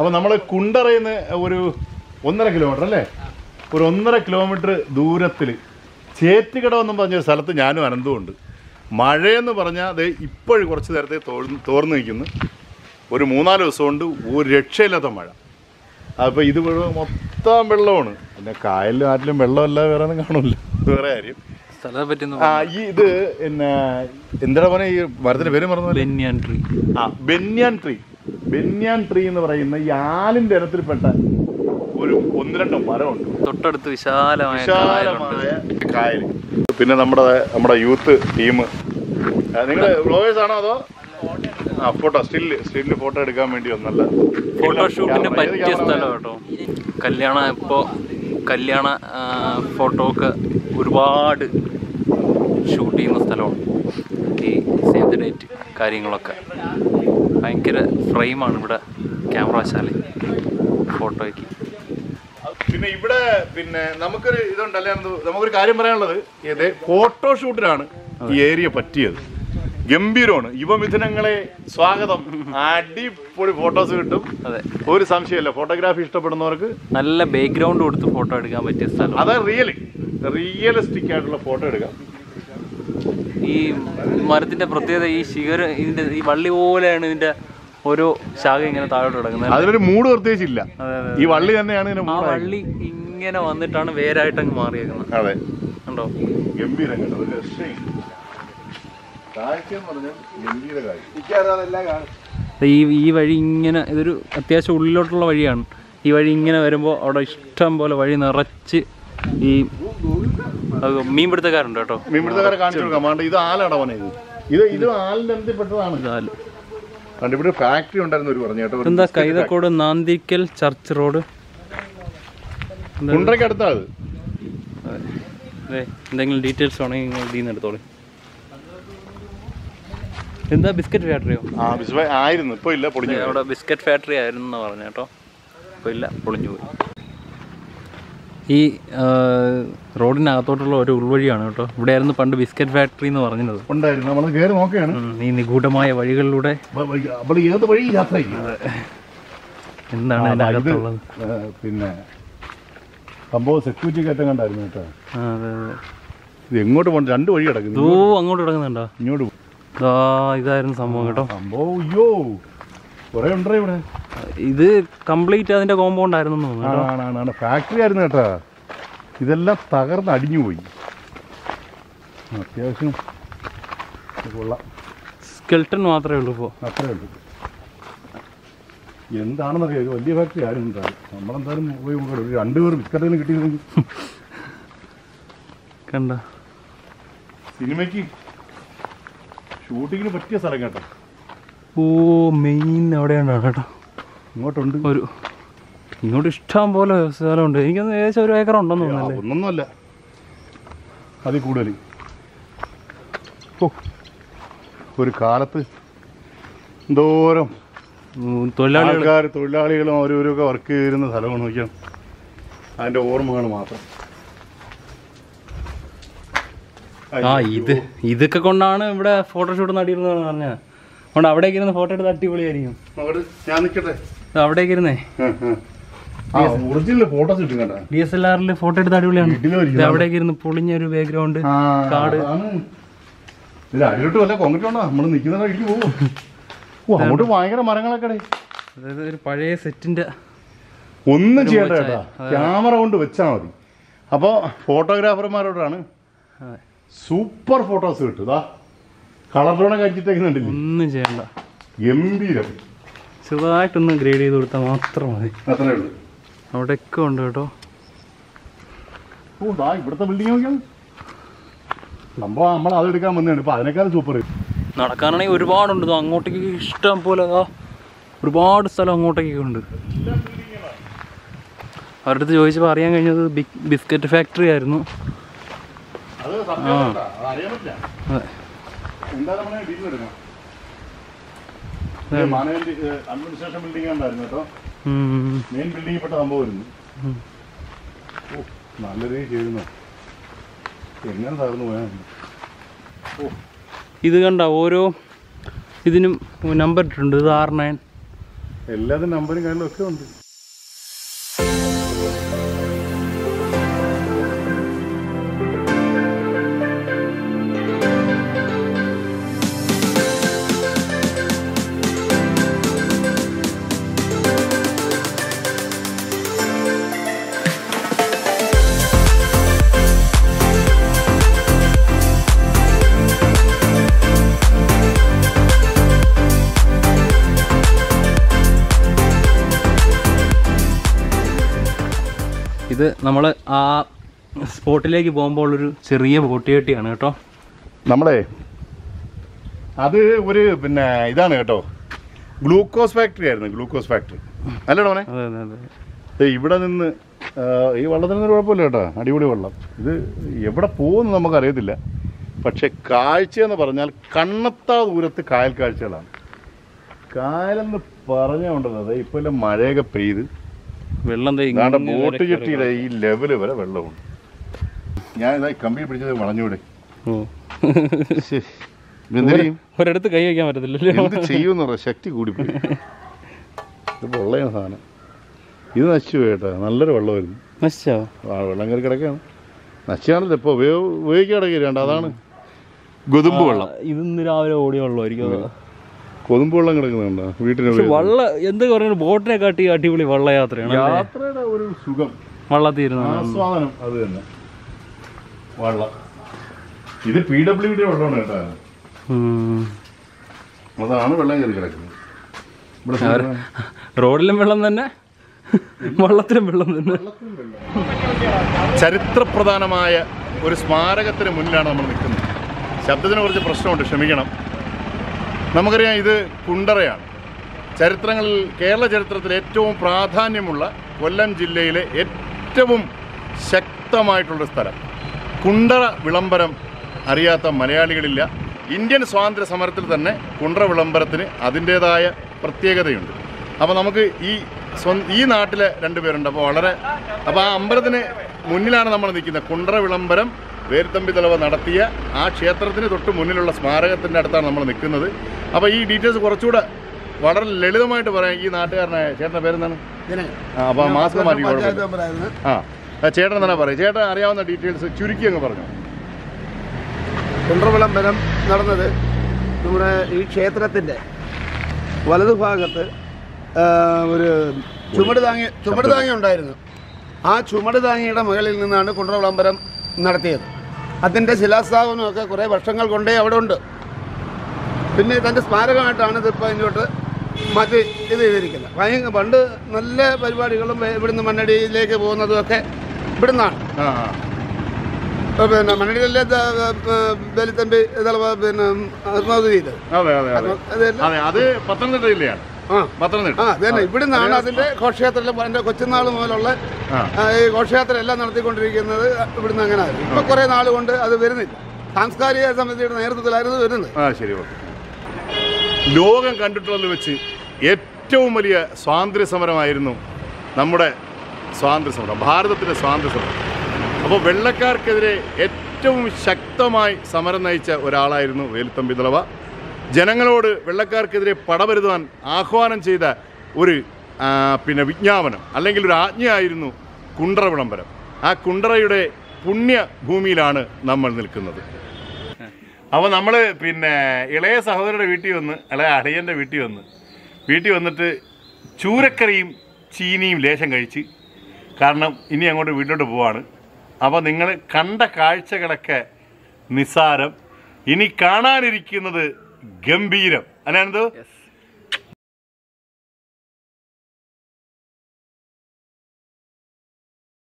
അപ്പോൾ നമ്മൾ കുണ്ടറയിൽ നിന്ന് ഒരു ഒന്നര കിലോമീറ്റർ അല്ലേ ഒരു ഒന്നര കിലോമീറ്റർ ദൂരത്തിൽ ചേറ്റുകട എന്നും പറഞ്ഞൊരു സ്ഥലത്ത് ഞാനും അനന്തവും ഉണ്ട് മഴയെന്ന് പറഞ്ഞാൽ അത് ഇപ്പോഴും കുറച്ച് നേരത്തെ തോർന്ന് തോർന്ന് നിൽക്കുന്നു ഒരു മൂന്നാല് ദിവസം കൊണ്ട് ഒരു രക്ഷയില്ലാത്ത മഴ അപ്പോൾ ഇത് മുഴുവൻ മൊത്തം വെള്ളമാണ് പിന്നെ കായലിലും ആറ്റിലും വെള്ളമല്ല വേറെ ഒന്നും കാണില്ല വേറെ കാര്യം സ്ഥലത്തെ പറ്റി ആ ഈ ഇത് പിന്നെ എന്താ പറയുക ഈ മരത്തിന്റെ പേര് മറന്നു പോയി. ബെന്യാൻ ട്രീ ആ ബെന്യാൻ ട്രീ ബെന്യാൻ ട്രീ എന്ന് പറയുന്ന ഈ ആലിന്റെ ഇനത്തിൽപ്പെട്ട ഒരു ഒന്ന് രണ്ട് മരമുണ്ട് തൊട്ടടുത്ത് വിശാലമായ കായലുണ്ട് വിശാലമായ കായൽ പിന്നെ നമ്മുടെ നമ്മുടെ യൂത്ത് ടീം നിങ്ങൾ വ്ളോഗേഴ്സ് ആണോ അതോ ആ ഫോട്ടോ സ്റ്റില് സ്റ്റില് ഫോട്ടോ എടുക്കാൻ വേണ്ടി ഒന്നല്ല ഫോട്ടോഷൂട്ടിന് ക്യാമറ, ഏത് പറ്റിയ ക്യാമറ സ്ഥലം കേട്ടോ കല്യാണ ഇപ്പോൾ കല്യാണ ഫോട്ടോ ഒക്കെ ഒരുപാട് ഷൂട്ട് ചെയ്യുന്ന സ്ഥലമാണ് ഈ സേവ് ദ ഡേറ്റ് കാര്യങ്ങളൊക്കെ ഭയങ്കര ഫ്രെയിമാണ് ഇവിടെ ക്യാമറശാല ഫോട്ടോയ്ക്ക് പിന്നെ ഇവിടെ പിന്നെ നമുക്കൊരു ഇതുണ്ടല്ലേ എന്ത് നമുക്കൊരു കാര്യം പറയാനുള്ളത് ഇത് ഫോട്ടോഷൂട്ടിനാണ് ഈ ഏരിയ പറ്റിയത് ഗംഭീരമാണ് യുവമിഥുനങ്ങളെ സ്വാഗതം അടിപൊളി ഫോട്ടോസ് കിട്ടും അതെ ഒരു സംശയമില്ല ഫോട്ടോഗ്രാഫി ഇഷ്ടപ്പെടുന്നവർക്ക് നല്ല ബാക്ക്ഗ്രൗണ്ട് കൊടുത്ത് ഫോട്ടോ എടുക്കാൻ പറ്റിയ സ്ഥലം അത് റിയലി റിയലിസ്റ്റിക് ആയിട്ടുള്ള ഫോട്ടോ എടുക്കാം ഈ മരത്തിന്റെ പ്രത്യേകത ഈ ശിഖര ഇതിന്റെ ഈ വള്ളി പോലെയാണ് ഇതിന്റെ ഓരോ ശാഖ ഇങ്ങനെ താഴോട്ട് കിടക്കുന്നത് അതിലൊരു മൂഡ് പ്രത്യേകിച്ചില്ല അതെ അതെ ഈ വള്ളി തന്നെയാണ് ഇതിന് ആ മൂഡ് വള്ളി ഇങ്ങനെ വന്നിട്ടാണ് വേരായിട്ട് അങ്ങ് മാറിയേക്കുന്നത് അതെ കണ്ടോ ഗംഭീരം കേട്ടോ ഒരു രക്ഷയില്ല. കാഴ്ച എന്ന് പറഞ്ഞാൽ ഗംഭീര കാഴ്ച ഈ ഈ വഴി ഇങ്ങനെ ഇതൊരു അത്യാവശ്യം ഉള്ളിലോട്ടുള്ള വഴിയാണ് ഈ വഴി ഇങ്ങനെ വരുമ്പോൾ അവിടെ ഇഷ്ടം പോലെ വഴി നിറച്ച് ഈ അത് മീൻപിടുത്തക്കാരുണ്ട് കേട്ടോ മീൻപിടുത്തക്കാരെ കാണിച്ചു കൊടുക്കാം വേണ്ട ഇത് ആലാണ് പണി ഇത് ഇത് ഇത് ആലിന്റെ അന്തത്തിൽ പെട്ടതാണ് ഇതാല്. കണ്ട് ഇവിടെ ഫാക്ടറി ഉണ്ടായിരുന്നു ഒരു പറഞ്ഞു കേട്ടോ ഒരു ഇതെന്താ കൈതക്കോട് നാന്തിക്കൽ ചർച്ച് റോഡ് കുണ്ടറയ്ക്ക് അടുത്താ അത് അതെ എന്തെങ്കിലും ഡീറ്റെയിൽസ് വേണമെങ്കിൽ നിങ്ങൾ ഇതിൽ നിന്ന് എടുത്തോളൂ എന്താ ബിസ്ക്കറ്റ് ഫാക്ടറിയോ ആ ബിസ്ബായ് ആയിരുന്നു ഇപ്പൊ ഇല്ല പൊടിഞ്ഞു പോയി. അവിടെ ബിസ്ക്കറ്റ് ഫാക്ടറി ആയിരുന്നു എന്ന് പറഞ്ഞു കേട്ടോ അപ്പോൾ ഇല്ല പൊളിഞ്ഞു പോയി ഈ ആ, റോഡിനകത്തോട്ടുള്ള ഒരു ഉൾവഴിയാണ് കേട്ടോ ഇവിടെയായിരുന്നു പണ്ട് ബിസ്ക്കറ്റ് ഫാക്ടറി എന്ന് പറഞ്ഞത് ഉണ്ടായിരുന്നു നമ്മൾ കയറി നോക്കുകയാണ് ഉം, ഈ നിഗൂഢമായ വഴികളിലൂടെ അപ്പോൾ ഏത് വഴി യാത്ര ചെയ്യും എന്താണ് ആ, ഇത് അതിനകത്തുള്ളത് ഏ, പിന്നെ സംഭവം സെക്യൂരിറ്റി കയറ്റം കണ്ടായിരുന്നു കേട്ടോ ആ, അതെ അതെ ഇത് എങ്ങോട്ട് പോകണം രണ്ട് വഴി കിടക്കുന്നു ഓ അങ്ങോട്ട് കിടക്കുന്നുണ്ടോ ഇങ്ങോട്ട് പോ. ഇതാ ഇതായിരുന്നു സംഭവം കേട്ടോ സംഭവം അയ്യോ കുറെ ഉണ്ടോ ഇവിടെ ഇത് കംപ്ലീറ്റ് അതിന്റെ കോമ്പൗണ്ട് ആയിരുന്നു എന്ന് തോന്നുന്നു കേട്ടോ ആണാണ് ഫാക്ടറി ആയിരുന്നു കേട്ടാ ഇതെല്ലാം തകർന്ന് അടിഞ്ഞു പോയി അത്യാവശ്യം ഇത് കൊള്ളാം സ്കെൽട്ടൺ മാത്രമേ ഉള്ളൂ ഇപ്പോൾ അത്രേ ഉള്ളൂ എന്താണെന്നറിയാം ഇത് വലിയ ഫാക്ടറി ആരും ഉണ്ടാകും നമ്മളെന്തായാലും പോയി നോക്കണം ഒരു രണ്ടുപേർ ബിസ്ക്കറ്റിന് കിട്ടിയിരുന്നെങ്കിൽ കണ്ട സിനിമയ്ക്ക് ഷൂട്ടിങ്ങിന് പറ്റിയ സ്ഥലം കേട്ടോ ഓ മെയിൻ അവിടെയാണ് കേട്ടോ ഇങ്ങോട്ടുണ്ട് ഒരു ഇങ്ങോട്ട് ഇഷ്ടം പോലെ സ്ഥലമുണ്ട് എനിക്കൊന്ന് ഏകദേശം ഒരു ഏക്കർ ഉണ്ടെന്ന് ആ, തോന്നുന്നല്ലേ ഒന്നൊന്നുമല്ല അതിൽ കൂടുതൽ ഓ ഒരു കാലത്ത് എന്തോരം ഉം, തൊഴിലാളികൾ ആൾക്കാർ തൊഴിലാളികളും അവരവരൊക്കെ വർക്ക് ചെയ്തിരുന്ന സ്ഥലമാണ് നോക്കിയാൽ അതിൻ്റെ ഓർമ്മകൾ മാത്രം ആ ഇത് ഇതൊക്കെ കൊണ്ടാണ് ഇവിടെ ഫോട്ടോഷൂട്ട് നടിയിരുന്നതെന്ന് പറഞ്ഞ അതുകൊണ്ട് അവിടേക്ക് ഇരുന്ന് ഫോട്ടോ എടുത്ത് അടിപൊളിയായിരിക്കും നോക്കട്ടെ, ഞാൻ നിൽക്കട്ടെ ഇത് അവിടേക്ക് ഇരുന്നേ ആ ഒറിജിനൽ ഫോട്ടോസ് കിട്ടും കേട്ടോ ഡി എസ് എൽ ആറിൽ ഫോട്ടോ എടുത്ത് അടിപൊളിയാണ് ഇതിലും ഇത് അവിടേക്ക് ഇരുന്ന് പൊളിഞ്ഞ ഒരു ബാക്ക്ഗ്രൗണ്ട് ആ, കാട്. അതാണ്. ഇത് അടിയിലോട്ട് വല്ല കോൺക്രീറ്റ് ഉണ്ടോ നമ്മൾ നിൽക്കുന്ന വഴിക്ക് പോകും ഓ അങ്ങോട്ട് ഭയങ്കര മരങ്ങളൊക്കെ ഇടേ. അതായത് ഒരു പഴയ സെറ്റിന്റെ ഒന്നും ചെയ്യണ്ട കേട്ടാ ക്യാമറ കൊണ്ട് വെച്ചാൽ മതി അപ്പോൾ ഫോട്ടോഗ്രാഫർമാരോടാണ് അതെ. സൂപ്പർ ഫോട്ടോസ് കിട്ടും ഇതാ കളർ ടോണൊക്കെ അടിച്ചിട്ടേക്കുന്നുണ്ടില്ലേ ഒന്നും ചെയ്യണ്ട ഗംഭീരം ചെറുതായിട്ടൊന്ന് ഗ്രേഡ് ചെയ്ത് കൊടുത്താൽ മാത്രം മതി അത്രേ ഉള്ളൂ അവിടെയൊക്കെ ഉണ്ട് കേട്ടോ ഓ ദാ ഇവിടുത്തെ ബിൽഡിംഗ് നോക്കിയാൽ സംഭവം നമ്മൾ അതെടുക്കാൻ വന്നതാണ് ഇപ്പൊ അതിനേക്കാൾ സൂപ്പർ നടക്കാനാണെങ്കിൽ ഒരുപാടുണ്ട് ദാ അങ്ങോട്ടേക്ക് ഇഷ്ടം പോലെ ദാ ഒരുപാട് സ്ഥലം അങ്ങോട്ടേക്ക് ഉണ്ട് അവരുടെ അടുത്ത് ചോദിച്ചപ്പോൾ അറിയാൻ കഴിഞ്ഞത് ബിഗ് ബിസ്ക്കറ്റ് ഫാക്ടറി ആയിരുന്നു അത് സത്യം കേട്ടാ. അത് അറിയാൻ പറ്റില്ല അതെ എന്താ നമ്മളെ ഡീറ്റെയിൽ എടുക്കണം മാനേജ്മെന്റ് അഡ്മിനിസ്ട്രേഷൻ ബിൽഡിംഗ് ഉണ്ടായിരുന്നു കേട്ടോ ഉം. മെയിൻ ബിൽഡിംഗിൽ പെട്ട സംഭവമായിരുന്നു ഉം. ഓ നല്ല രീതിയിൽ ചെയ്യുന്നു എങ്ങനെ തകർന്നു പോയാൽ മതി. ഓ ഇത് കണ്ട ഓരോ ഇതിനും നമ്പർ ഇട്ടിട്ടുണ്ട് ഇത് ആർ നയൻ എല്ലാത്തിനും നമ്പരും കാര്യങ്ങളും ഒക്കെ ഉണ്ട് ഇത് നമ്മൾ ആ സ്പോട്ടിലേക്ക് പോകുമ്പോൾ ഉള്ളൊരു ചെറിയ ബോട്ടിയെട്ടിയാണ് കേട്ടോ നമ്മളെ അത് ഒരു പിന്നെ ഇതാണ് കേട്ടോ ഗ്ലൂക്കോസ് ഫാക്ടറി ആയിരുന്നു ഗ്ലൂക്കോസ് ഫാക്ടറി അല്ലേ മോനെ അതെ അതെ അതെ ദേ ഇവിടെ നിന്ന് ആ, ഈ വള്ളത്തിനൊന്നും കുഴപ്പമില്ല കേട്ടോ അടിപൊളി വെള്ളം ഇത് എവിടെ പോകുന്നു നമുക്കറിയത്തില്ല പക്ഷെ കാഴ്ച എന്ന് പറഞ്ഞാൽ കണ്ണത്താ ദൂരത്ത് കായൽ കാഴ്ചകളാണ് കായലെന്ന് പറഞ്ഞുകൊണ്ടത് ഇപ്പൊ എല്ലാം മഴയൊക്കെ പെയ്ത് വെള്ളം ദേ ഇതാണ്ട് ഇങ്ങനെ ബോട്ട് വരെ ചുറ്റിയുടെ ഈ ലെവല് വരെ വെള്ളമുണ്ട് ഞാൻ ഇതാ ഈ കമ്പി പിടിച്ചത് വളഞ്ഞൂടെ ഓ എന്ത് ചെയ്യും ഒരിടത്ത് കൈ വയ്ക്കാൻ പറ്റത്തില്ലല്ലോ എന്ത് ചെയ്യുമെന്ന് പറയാം ശക്തി കൂടിപ്പോയി ഇത് പൊള്ളയാണ് സാധനം ഇത് നശിച്ചു പോയി കേട്ടോ നല്ലൊരു വെള്ളമായിരുന്നു നശിച്ചോ ആ വെള്ളം കയറി കിടക്കുകയാണ് നശിച്ചാണല്ലോ ഇപ്പോൾ ഉപയോഗ ഉപയോഗിക്കാൻ കിടക്കില്ല അതാണ് ഗൊതുമ്പ് വെള്ളം ഇന്ന് രാവിലെ ഓടിയ വെള്ളമായിരിക്കും അത്. കൊതുമ്പ് വെള്ളം കിടക്കുന്നുണ്ടോ വീട്ടിന് പക്ഷെ ഉപയോഗം. വള്ള എന്ത് പറയുന്നത് ബോട്ടിനെ കാട്ടി അടിപൊളി വള്ളയാത്രയാണ് അല്ലേ? യാത്രയുടെ ഒരു സുഖം വള്ളത്തിൽ ഇരുന്ന് ആസ്വാദനം അത് തന്നെ വെള്ളം ഇത് പി ഡബ്ല്യു ഡി വെള്ളമാണ് കേട്ടോ ഉം. അതാണ് വെള്ളം കയറി കിടക്കുന്നത് ഇവിടെ സാധനം- റോഡിലും വെള്ളം തന്നെ വള്ളത്തിലും വെള്ളം തന്നെ ചരിത്രപ്രധാനമായ ഒരു സ്മാരകത്തിന് മുന്നിലാണ് നമ്മൾ നിൽക്കുന്നത് ശബ്ദത്തിന് കുറച്ച് പ്രശ്നമുണ്ട് ക്ഷമിക്കണം നമുക്കറിയാം ഇത് കുണ്ടറയാണ് ചരിത്രങ്ങളിൽ കേരള ചരിത്രത്തിൽ ഏറ്റവും പ്രാധാന്യമുള്ള കൊല്ലം ജില്ലയിലെ ഏറ്റവും ശക്തമായിട്ടുള്ള സ്ഥലം കുണ്ടറ വിളംബരം അറിയാത്ത മലയാളികളില്ല ഇന്ത്യൻ സ്വാതന്ത്ര്യ സമരത്തിൽ തന്നെ കുണ്ടറ വിളംബരത്തിന് അതിൻ്റേതായ പ്രത്യേകതയുണ്ട് അപ്പോൾ നമുക്ക് ഈ സ്വ ഈ നാട്ടിലെ രണ്ടുപേരുണ്ട് അപ്പോൾ വളരെ അപ്പോൾ ആ അമ്പലത്തിന് മുന്നിലാണ് നമ്മൾ നിൽക്കുന്നത് കുണ്ടറ വിളംബരം വേരുത്തമ്പി തലവ നടത്തിയ ആ ക്ഷേത്രത്തിന് തൊട്ട് മുന്നിലുള്ള സ്മാരകത്തിൻ്റെ അടുത്താണ് നമ്മൾ നിൽക്കുന്നത് അപ്പോൾ ഈ ഡീറ്റെയിൽസ് കുറച്ചുകൂടെ വളരെ ലളിതമായിട്ട് പറയാം ഈ നാട്ടുകാരനായ ചേട്ടൻ്റെ പേരെന്താണ് ആ അപ്പോൾ മാസ്ക് മാറ്റി കുഴപ്പമില്ല ആ ആ, ചേട്ടൻ തന്നെ പറയും ചേട്ടൻ അറിയാവുന്ന ഡീറ്റെയിൽസ് ചുരുക്കി അങ്ങ് പറഞ്ഞു കുണ്ട്രവിളംബരം നടന്നത് നമ്മുടെ ഈ ക്ഷേത്രത്തിൻ്റെ വലതുഭാഗത്ത് ആ, ഒരു ചുമട് താങ്ങി ചുമട് താങ്ങി ഉണ്ടായിരുന്നു ആ ചുമട് താങ്ങിയുടെ മുകളിൽ നിന്നാണ് കുണ്ട്രവിളംബരം നടത്തിയത് അതിൻ്റെ ശിലാസ്ഥാപനമൊക്കെ കുറേ വർഷങ്ങൾ കൊണ്ടേ അവിടെ ഉണ്ട് പിന്നെ ഇതിൻ്റെ സ്മാരകമായിട്ടാണ് ഇതിപ്പോൾ ഇങ്ങോട്ട് മാറ്റി ഇത് ചെയ്തിരിക്കുന്നത് ഭയങ്കര പണ്ട് നല്ല പരിപാടികളും ഇവിടുന്ന് മണ്ണടിയിലേക്ക് പോകുന്നതും ഒക്കെ ഇവിടുന്നാണ് ആ ആ. ഇപ്പൊ പിന്നെ മണ്ണടിയിലെ ബലിത്തമ്പി ഇതളവ പിന്നെ ആത്മാവതി ചെയ്ത് അതെ അതെ അതെ അതെല്ലാം അതെ അത് പത്തനംതിട്ട ജില്ലയാണ് ആ പത്തനംതിട്ട ആ അതന്നെ ഇവിടുന്നാണ് അതിന്റെ ഘോഷയാത്രയിലും എൻ്റെ കൊച്ചുനാൾ മുതലുള്ള ആ. ആ, ഈ ഘോഷയാത്ര എല്ലാം നടത്തിക്കൊണ്ടിരിക്കുന്നത് ഇവിടുന്ന് അങ്ങനെ ആയിരുന്നു ഇപ്പൊ കുറെ നാൾ കൊണ്ട് അത് വരുന്നില്ല സാംസ്കാരിക സമിതിയുടെ നേതൃത്വത്തിലായിരുന്നു വരുന്നത് ആ ശരി ഓക്കെ ലോകം കണ്ടിട്ടുള്ളത് വെച്ച് ഏറ്റവും വലിയ സ്വാതന്ത്ര്യ സമരമായിരുന്നു നമ്മുടെ സ്വാതന്ത്ര്യ സമരം ഭാരതത്തിൻ്റെ സ്വാതന്ത്ര്യ സമരം അപ്പോൾ വെള്ളക്കാർക്കെതിരെ ഏറ്റവും ശക്തമായി സമരം നയിച്ച ഒരാളായിരുന്നു വേലുത്തമ്പി ദളവ ജനങ്ങളോട് വെള്ളക്കാർക്കെതിരെ പടവരുതാൻ ആഹ്വാനം ചെയ്ത ഒരു ആ, പിന്നെ വിജ്ഞാപനം അല്ലെങ്കിൽ ഒരു ആജ്ഞയായിരുന്നു കുണ്ടറ വിളംബരം ആ കുണ്ടറയുടെ പുണ്യഭൂമിയിലാണ് നമ്മൾ നിൽക്കുന്നത് അപ്പോൾ നമ്മൾ പിന്നെ ഇളയ സഹോദരയുടെ വീട്ടിൽ വന്ന് ഇളയ അളിയൻ്റെ വീട്ടിൽ വന്ന് വീട്ടിൽ വന്നിട്ട് ചൂരക്കറിയും ചീനിയും ലേശം കഴിച്ച് കാരണം ഇനി അങ്ങോട്ട് വീട്ടിലോട്ട് പോവാണ് അപ്പോൾ നിങ്ങൾ കണ്ട കാഴ്ചകളൊക്കെ നിസ്സാരം ഇനി കാണാനിരിക്കുന്നത് ഗംഭീരം അല്ലാണ്ടോ